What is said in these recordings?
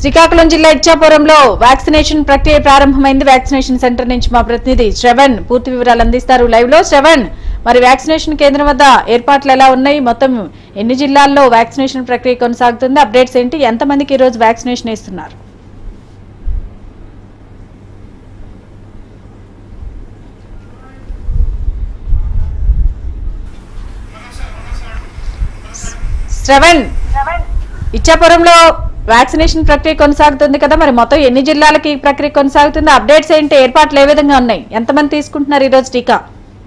శ్రీకాకుళం జిల్లా ఇచ్చాపురంలో వ్యాక్సినేషన్ ప్రక్రియ ప్రారంభమైంది వ్యాక్సినేషన్ సెంటర్ నుంచి మా ప్రతినిధి శ్రవణ్ పూర్తి వివరాలు అందిస్తారు లైవ్ లో శ్రవణ్ మరి వ్యాక్సినేషన్ కేంద్రం వద్ద ఏర్పాట్లు ఎలా ఉన్నాయి మొత్తం ఎన్ని జిల్లాల్లో వ్యాక్సినేషన్ ప్రక్రియ కొనసాగుతుంది అప్డేట్స్ ఏంటి ఎంతమందికి ఈ రోజు వ్యాక్సినేషన్ ఇస్తున్నారు శ్రవణ్ ఇచ్చాపురంలో వ్యాక్సినేషన్ ప్రక్రియ కొనసాగుతుంది కదా మరి మొత్తం ఎన్ని జిల్లాలకి ఈ ప్రక్రియ కొనసాగుతుంది అప్డేట్స్ ఏంటి ఏర్పాట్లు ఏ విధంగా ఉన్నాయి ఎంతమంది తీసుకుంటున్నారు ఈ రోజు టీకా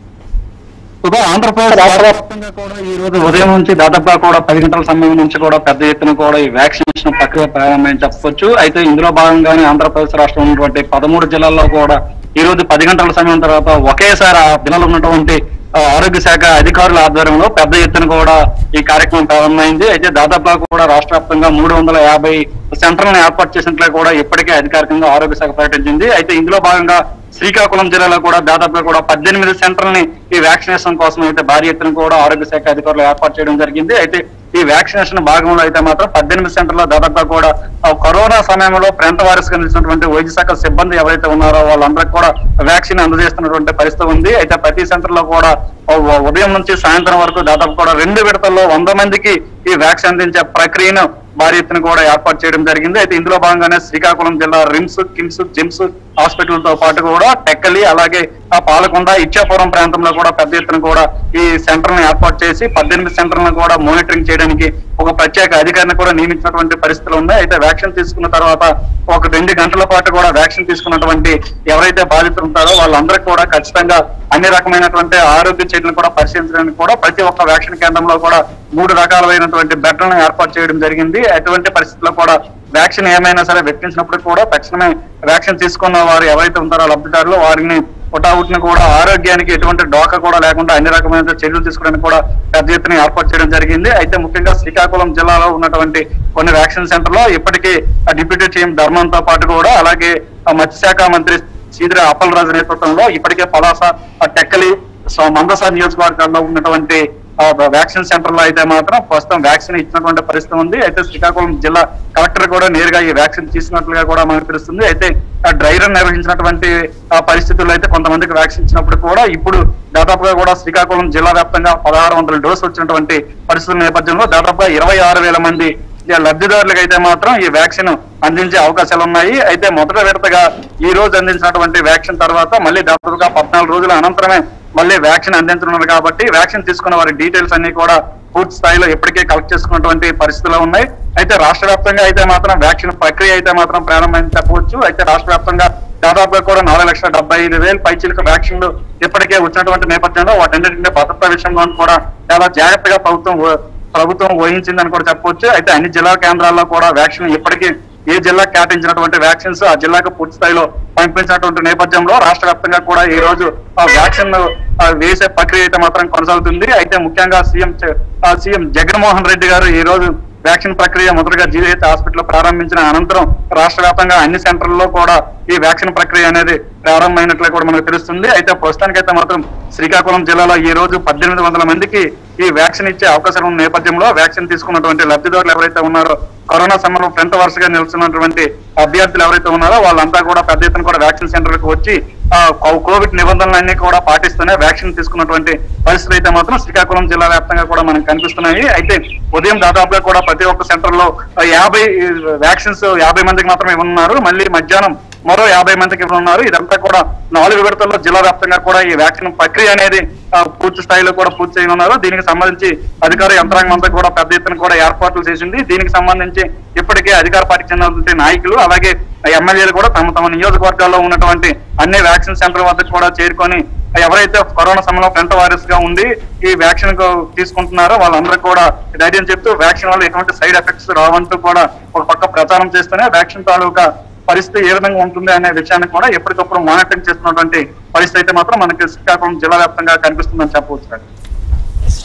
సుధా ఆంధ్రప్రదేశ్ రాష్ట్ర వ్యాప్తంగా కూడా ఈ రోజు ఉదయం నుంచి దాదాపుగా కూడా పది గంటల సమయం నుంచి కూడా పెద్ద ఎత్తున కూడా ఈ వ్యాక్సినేషన్ ప్రక్రియ ప్రారంభమైంది చెప్పొచ్చు అయితే ఇందులో భాగంగానే ఆంధ్రప్రదేశ్ రాష్ట్రం ఉన్నటువంటి పదమూడు జిల్లాల్లో కూడా ఈ రోజు పది గంటల సమయం తర్వాత ఒకేసారి ఆ జిల్లాలో ఉన్నటువంటి ఆ, ఆరోగ్య శాఖ అధికారుల ఆధ్వర్యంలో పెద్ద ఎత్తున కూడా ఈ కార్యక్రమం ప్రారంభమైంది అయితే దాదాపుగా కూడా రాష్ట్ర వ్యాప్తంగా మూడు వందల యాభై సెంటర్లను ఏర్పాటు చేసినట్లు కూడా ఇప్పటికే అధికారికంగా ఆరోగ్య శాఖ ప్రకటించింది అయితే ఇందులో భాగంగా శ్రీకాకుళం జిల్లాలో కూడా దాదాపుగా కూడా పద్దెనిమిది సెంటర్లని ఈ వ్యాక్సినేషన్ కోసం అయితే భారీ ఎత్తున కూడా ఆరోగ్య శాఖ అధికారులు ఏర్పాటు చేయడం జరిగింది అయితే ఈ వ్యాక్సినేషన్ భాగంలో అయితే మాత్రం పద్దెనిమిది సెంటర్లో దాదాపుగా కూడా ఆ కరోనా సమయంలో ఫ్రంట్ వైరస్ నిలిచినటువంటి వైద్య శాఖ సిబ్బంది ఎవరైతే ఉన్నారో వాళ్ళందరికీ కూడా వ్యాక్సిన్ అందజేస్తున్నటువంటి పరిస్థితి ఉంది అయితే ప్రతి సెంటర్ లో కూడా ఉ- ఉదయం నుంచి సాయంత్రం వరకు దాదాపు కూడా రెండు విడతల్లో వంద మందికి ఈ వ్యాక్సిన్ అందించే ప్రక్రియను భారీ ఎత్తున కూడా ఏర్పాటు చేయడం జరిగింది అయితే ఇందులో భాగంగానే శ్రీకాకుళం జిల్లా రిమ్స్ కిమ్స్ జిమ్స్ హాస్పిటల్ తో పాటు కూడా టెక్కలి అలాగే ఆ పాలకొండ ఇచ్చాపురం ప్రాంతంలో కూడా పెద్ద ఎత్తున కూడా ఈ సెంటర్ ను ఏర్పాటు చేసి పద్దెనిమిది సెంటర్లను కూడా మానిటరింగ్ చేయడానికి ఒక ప్రత్యేక అధికారిని కూడా నియమించినటువంటి పరిస్థితులు ఉన్నాయి అయితే వ్యాక్సిన్ తీసుకున్న తర్వాత ఒక రెండు గంటల పాటు కూడా వ్యాక్సిన్ తీసుకున్నటువంటి ఎవరైతే బాధితులు ఉంటారో వాళ్ళందరికీ కూడా ఖచ్చితంగా అన్ని రకమైనటువంటి ఆరోగ్య చర్యలను కూడా పరిశీలించడానికి కూడా ప్రతి ఒక్క వ్యాక్సిన్ కేంద్రంలో కూడా మూడు రకాలైనటువంటి బెడ్లను ఏర్పాటు చేయడం జరిగింది అటువంటి పరిస్థితుల్లో కూడా వ్యాక్సిన్ ఏమైనా సరే వ్యక్తించినప్పుడు కూడా తక్షణమే వ్యాక్సిన్ తీసుకున్న వారు ఎవరైతే ఉంటారో లబ్ధిదారులు వారిని పుటావుటిని కూడా ఆరోగ్యానికి ఎటువంటి డోకా కూడా లేకుండా అన్ని రకమైన చర్యలు తీసుకోవడానికి కూడా పెద్ద ఎత్తున ఏర్పాటు చేయడం జరిగింది అయితే ముఖ్యంగా శ్రీకాకుళం జిల్లాలో ఉన్నటువంటి కొన్ని వ్యాక్సిన్ సెంటర్ లో ఇప్పటికీ ఆ డిప్యూటీ సీఎం ధర్మంతో పాటు కూడా అలాగే ఆ మత్స్యశాఖ మంత్రి సీదిర అప్పలరాజు నేతృత్వంలో ఇప్పటికే పలాస ఆ టెక్కలి సో మందస నియోజకవర్గాల్లో ఉన్నటువంటి ఆ వ్యాక్సిన్ సెంటర్ లో అయితే మాత్రం ప్రస్తుతం వ్యాక్సిన్ ఇచ్చినటువంటి పరిస్థితి ఉంది అయితే శ్రీకాకుళం జిల్లా కలెక్టర్ కూడా నేరుగా ఈ వ్యాక్సిన్ తీసుకున్నట్లుగా కూడా మనకు తెలుస్తుంది అయితే ఆ డ్రై రన్ నిర్వహించినటువంటి ఆ పరిస్థితుల్లో అయితే కొంతమందికి వ్యాక్సిన్ ఇచ్చినప్పుడు కూడా ఇప్పుడు దాదాపుగా కూడా శ్రీకాకుళం జిల్లా వ్యాప్తంగా పదహారు వందల డోసు వచ్చినటువంటి పరిస్థితుల నేపథ్యంలో దాదాపుగా ఇరవై ఆరు వేల మంది ఇక లబ్ధిదారులకు అయితే మాత్రం ఈ వ్యాక్సిన్ అందించే అవకాశాలు ఉన్నాయి అయితే మొదట విడతగా ఈ రోజు అందించినటువంటి వ్యాక్సిన్ తర్వాత మళ్ళీ దాదాపుగా పద్నాలుగు రోజుల అనంతరమే మళ్ళీ వ్యాక్సిన్ అందించనున్నారు కాబట్టి వ్యాక్సిన్ తీసుకున్న వారి డీటెయిల్స్ అన్ని కూడా పూర్తి స్థాయిలో ఇప్పటికే కలెక్ట్ చేసుకున్నటువంటి పరిస్థితులు ఉన్నాయి అయితే రాష్ట్ర వ్యాప్తంగా అయితే మాత్రం వ్యాక్సిన్ ప్రక్రియ అయితే మాత్రం ప్రారంభమైంది చెప్పవచ్చు అయితే రాష్ట్ర వ్యాప్తంగా దాదాపుగా కూడా నాలుగు లక్షల డెబ్బై ఐదు వేలు పైచిలకు వ్యాక్సిన్లు ఇప్పటికే వచ్చినటువంటి నేపథ్యంలో వాటన్నిటిని భద్రతా విషయంలో కూడా చాలా జాగ్రత్తగా ప్రభుత్వం వ- ప్రభుత్వం వహించిందని కూడా చెప్పవచ్చు అయితే అన్ని జిల్లా కేంద్రాల్లో కూడా వ్యాక్సిన్ ఇప్పటికీ ఏ జిల్లా కేటాయించినటువంటి వ్యాక్సిన్స్ ఆ జిల్లాకు పూర్తి స్థాయిలో పంపించినటువంటి నేపథ్యంలో రాష్ట్ర వ్యాప్తంగా కూడా ఈ రోజు ఆ వ్యాక్సిన్ ఆ, వేసే ప్రక్రియ అయితే మాత్రం కొనసాగుతుంది అయితే ముఖ్యంగా సీఎం చ- ఆ, సీఎం జగన్మోహన్ రెడ్డి గారు ఈ రోజు వ్యాక్సిన్ ప్రక్రియ మొదటగా జీవీహెచ్ హాస్పిటల్ ప్రారంభించిన అనంతరం రాష్ట్ర వ్యాప్తంగా అన్ని సెంటర్లలో కూడా ఈ వ్యాక్సిన్ ప్రక్రియ అనేది ప్రారంభమైనట్లు కూడా మనకు తెలుస్తుంది అయితే ప్రస్తుతానికైతే మాత్రం శ్రీకాకుళం జిల్లాలో ఈ రోజు పద్దెనిమిది వందల మందికి ఈ వ్యాక్సిన్ ఇచ్చే అవకాశం ఉన్న నేపథ్యంలో వ్యాక్సిన్ తీసుకున్నటువంటి లబ్ధిదారులు ఎవరైతే ఉన్నారో కరోనా సమయంలో ఫ్రంట్ వరుసగా నిలుస్తున్నటువంటి అభ్యర్థులు ఎవరైతే ఉన్నారో వాళ్ళంతా కూడా పెద్ద ఎత్తున కూడా వ్యాక్సిన్ సెంటర్లకు వచ్చి ఆ, కో- కోవిడ్ నిబంధనలన్నీ కూడా పాటిస్తూనే వ్యాక్సిన్ తీసుకున్నటువంటి పరిస్థితి అయితే మాత్రం శ్రీకాకుళం జిల్లా వ్యాప్తంగా కూడా మనకు కనిపిస్తున్నాయి అయితే ఉదయం దాదాపుగా కూడా ప్రతి ఒక్క సెంటర్ లో ఆ, యాభై వ్యాక్సిన్స్ యాభై మందికి మాత్రమే ఉన్నారు మళ్ళీ మధ్యాహ్నం మరో యాభై మందికి ఉన్నారు ఇదంతా కూడా నాలుగు విడతల్లో జిల్లా వ్యాప్తంగా కూడా ఈ వ్యాక్సిన్ ప్రక్రియ అనేది ఆ, పూర్తి స్థాయిలో కూడా పూర్తి చేయనున్నారు దీనికి సంబంధించి అధికార యంత్రాంగం అంతా కూడా పెద్ద ఎత్తున కూడా ఏర్పాట్లు చేసింది దీనికి సంబంధించి ఇప్పటికే అధికార పార్టీకి చెందినటువంటి నాయకులు అలాగే ఎమ్మెల్యేలు కూడా తమ తమ నియోజకవర్గాల్లో ఉన్నటువంటి అన్ని వ్యాక్సిన్ సెంటర్ వద్దకు కూడా చేరుకొని ఎవరైతే కరోనా సమయంలో ఫ్రంట్ వైరస్ గా ఉండి ఈ వ్యాక్సిన్ తీసుకుంటున్నారో వాళ్ళందరూ కూడా ధైర్యం చెప్తూ వ్యాక్సిన్ వల్ల ఎటువంటి సైడ్ ఎఫెక్ట్స్ రావంటూ కూడా ఒక పక్క ప్రచారం చేస్తూనే వ్యాక్సిన్ తాలూకా పరిస్థితి ఏ విధంగా ఉంటుంది అనే విషయాన్ని కూడా ఎప్పటికప్పుడు మానిటరింగ్ చేస్తున్నటువంటి పరిస్థితి అయితే మాత్రం మనకి శ్రీకాకుళం జిల్లా వ్యాప్తంగా కనిపిస్తుందని చెప్పవచ్చు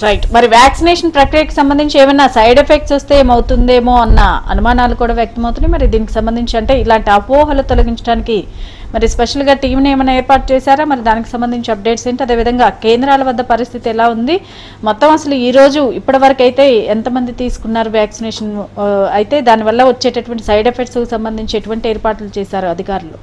రైట్ మరి వ్యాక్సినేషన్ ప్రక్రియకి సంబంధించి ఏమైనా సైడ్ ఎఫెక్ట్స్ వస్తే ఏమవుతుందేమో అన్న అనుమానాలు కూడా వ్యక్తమవుతున్నాయి మరి దీనికి సంబంధించి అంటే ఇలాంటి అపోహలు తొలగించడానికి మరి స్పెషల్ గా టీంని ఏమైనా ఏర్పాటు చేశారా మరి దానికి సంబంధించి అప్డేట్స్ ఏంటి అదేవిధంగా కేంద్రాల వద్ద పరిస్థితి ఎలా ఉంది మొత్తం అసలు ఈ రోజు ఇప్పటి వరకు అయితే ఎంతమంది తీసుకున్నారు వ్యాక్సినేషన్ ఆ, అయితే దానివల్ల వచ్చేటటువంటి సైడ్ ఎఫెక్ట్స్ సంబంధించి ఎటువంటి ఏర్పాట్లు చేశారు అధికారులు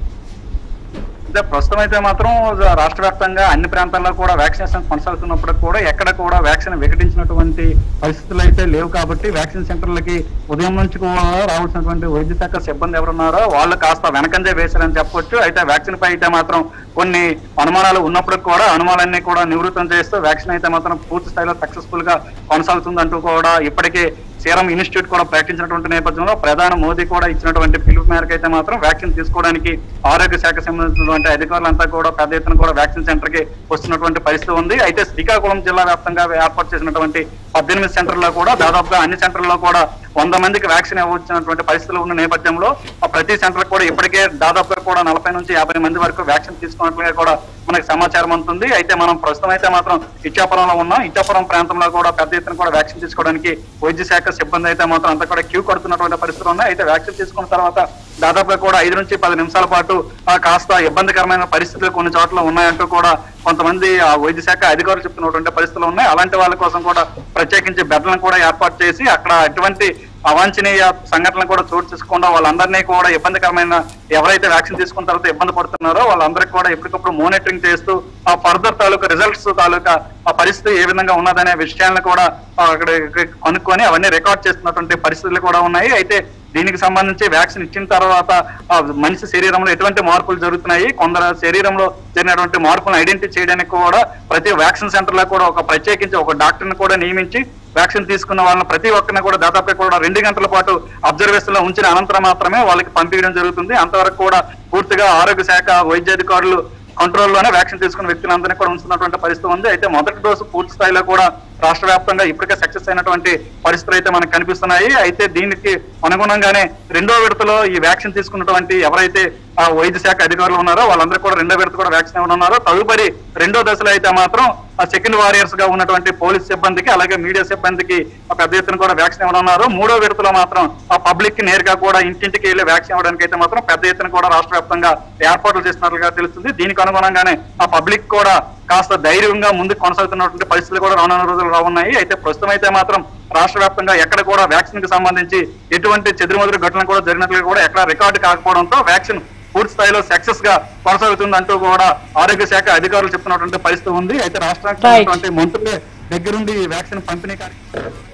అంటే ప్రస్తుతం అయితే మాత్రం రాష్ట్ర వ్యాప్తంగా అన్ని ప్రాంతాల్లో కూడా వ్యాక్సినేషన్ కొనసాగుతున్నప్పుడు కూడా ఎక్కడ కూడా వ్యాక్సిన్ వికటించినటువంటి పరిస్థితులు అయితే లేవు కాబట్టి వ్యాక్సిన్ సెంటర్లకి ఉదయం నుంచి కూడా రావాల్సినటువంటి వైద్య శాఖ సిబ్బంది ఎవరున్నారో వాళ్ళు కాస్త వెనకంజే వేశారని చెప్పొచ్చు అయితే వ్యాక్సిన్ పై అయితే మాత్రం కొన్ని అనుమానాలు ఉన్నప్పుడు కూడా అనుమానాలన్నీ కూడా నివృత్తం చేస్తూ వ్యాక్సిన్ అయితే మాత్రం పూర్తి స్థాయిలో సక్సెస్ఫుల్ గా కొనసాగుతుందంటూ కూడా ఇప్పటికే సీరం ఇన్స్టిట్యూట్ కూడా ప్రకటించినటువంటి నేపథ్యంలో ప్రధాని మోదీ కూడా ఇచ్చినటువంటి పిలుపు మేరకు అయితే మాత్రం వ్యాక్సిన్ తీసుకోవడానికి ఆరోగ్య శాఖ సంబంధించినటువంటి అధికారులంతా కూడా పెద్ద ఎత్తున కూడా వ్యాక్సిన్ సెంటర్ కి వస్తున్నటువంటి పరిస్థితి ఉంది అయితే శ్రీకాకుళం జిల్లా వ్యాప్తంగా ఏర్పాటు చేసినటువంటి పద్దెనిమిది సెంటర్లో కూడా దాదాపుగా అన్ని సెంటర్లో కూడా వంద మందికి వ్యాక్సిన్ ఇవ్వచ్చినటువంటి పరిస్థితులు ఉన్న నేపథ్యంలో ఆ ప్రతి సెంటర్ కూడా ఇప్పటికే దాదాపుగా కూడా నలభై నుంచి యాభై మంది వరకు వ్యాక్సిన్ తీసుకున్నట్లుగా కూడా మనకి సమాచారం ఉంటుంది అయితే మనం ప్రస్తుతం అయితే మాత్రం ఇచ్చాపురంలో ఉన్నాం ఇచ్చాపురం ప్రాంతంలో కూడా పెద్ద ఎత్తున కూడా వ్యాక్సిన్ తీసుకోవడానికి వైద్య శాఖ సిబ్బంది అయితే మాత్రం అంతా కూడా క్యూ కడుతున్నటువంటి పరిస్థితులు ఉన్నాయి అయితే వ్యాక్సిన్ తీసుకున్న తర్వాత దాదాపుగా కూడా ఐదు నుంచి పది నిమిషాల పాటు ఆ, కాస్త ఇబ్బందికరమైన పరిస్థితులు కొన్ని చోట్ల ఉన్నాయంటూ కూడా కొంతమంది ఆ వైద్య శాఖ అధికారులు చెప్తున్నటువంటి పరిస్థితులు ఉన్నాయి అలాంటి వాళ్ళ కోసం కూడా ప్రత్యేకించి బెడ్లను కూడా ఏర్పాటు చేసి అక్కడ ఎటువంటి అవాంఛనీయ సంఘటనలు కూడా చోటు చేసుకోకుండా వాళ్ళందరినీ కూడా ఇబ్బందికరమైన ఎవరైతే వ్యాక్సిన్ తీసుకున్న తర్వాత ఇబ్బంది పడుతున్నారో వాళ్ళందరికీ కూడా ఎప్పటికప్పుడు మానిటరింగ్ చేస్తూ ఆ ఫర్దర్ తాలూకా రిజల్ట్స్ తాలూకా ఆ పరిస్థితి ఏ విధంగా ఉన్నదనే విషయాలను కూడా ఆ, అక్కడ కనుక్కొని అవన్నీ రికార్డ్ చేస్తున్నటువంటి పరిస్థితులు కూడా ఉన్నాయి అయితే దీనికి సంబంధించి వ్యాక్సిన్ ఇచ్చిన తర్వాత ఆ మనిషి శరీరంలో ఎటువంటి మార్పులు జరుగుతున్నాయి కొందరు శరీరంలో జరిగినటువంటి మార్పులను ఐడెంటిఫై చేయడానికి కూడా ప్రతి వ్యాక్సిన్ సెంటర్ లో కూడా ఒక ప్రత్యేకించి ఒక డాక్టర్ ని కూడా నియమించి వ్యాక్సిన్ తీసుకున్న వాళ్ళని ప్రతి ఒక్కరిని కూడా దాదాపు కూడా రెండు గంటల పాటు అబ్జర్వేషన్ లో ఉంచిన అనంతరం మాత్రమే వాళ్ళకి పంపించడం జరుగుతుంది అంతవరకు కూడా పూర్తిగా ఆరోగ్య శాఖ వైద్యాధికారులు కంట్రోల్లోనే వ్యాక్సిన్ తీసుకున్న వ్యక్తులందరినీ కూడా ఉంచుతున్నటువంటి పరిస్థితి ఉంది అయితే మొదటి డోసు పూర్తి స్థాయిలో కూడా రాష్ట్ర వ్యాప్తంగా ఇప్పటికే సక్సెస్ అయినటువంటి పరిస్థితులు అయితే మనకు కనిపిస్తున్నాయి అయితే దీనికి అనుగుణంగానే రెండో విడతలో ఈ వ్యాక్సిన్ తీసుకున్నటువంటి ఎవరైతే ఆ వైద్య శాఖ అధికారులు ఉన్నారో వాళ్ళందరూ కూడా రెండో విడత కూడా వ్యాక్సిన్ ఇవ్వనున్నారో తదుపరి రెండో దశలో అయితే మాత్రం ఆ సెకండ్ వారియర్స్ గా ఉన్నటువంటి పోలీస్ సిబ్బందికి అలాగే మీడియా సిబ్బందికి ఆ పెద్ద ఎత్తున కూడా వ్యాక్సిన్ ఇవ్వనున్నారు మూడో విడతలో మాత్రం ఆ పబ్లిక్ కి నేరుగా కూడా ఇంటింటికి వెళ్ళి వ్యాక్సిన్ ఇవ్వడానికి అయితే మాత్రం పెద్ద ఎత్తున కూడా రాష్ట్ర వ్యాప్తంగా ఏర్పాట్లు చేస్తున్నట్లుగా తెలుస్తుంది దీనికి అనుగుణంగానే ఆ పబ్లిక్ కూడా కాస్త ధైర్యంగా ముందుకు కొనసాగుతున్నటువంటి పరిస్థితులు కూడా రానున్న రోజులు రానున్నాయి అయితే ప్రస్తుతం అయితే మాత్రం రాష్ట్ర వ్యాప్తంగా ఎక్కడ కూడా వ్యాక్సిన్ కి సంబంధించి ఎటువంటి చెదురుమదురు ఘటనలు కూడా జరిగినట్లుగా కూడా ఎక్కడ రికార్డు కాకపోవడంతో వ్యాక్సిన్ పూర్తి స్థాయిలో సక్సెస్ గా కొనసాగుతుంది అంటూ కూడా ఆరోగ్య శాఖ అధికారులు చెప్తున్నటువంటి పరిస్థితి ఉంది అయితే రాష్ట్రానికి Right. ఉన్నటువంటి మంత్రులే దగ్గరుండి ఈ వ్యాక్సిన్ పంపిణీ కార్యక్రమం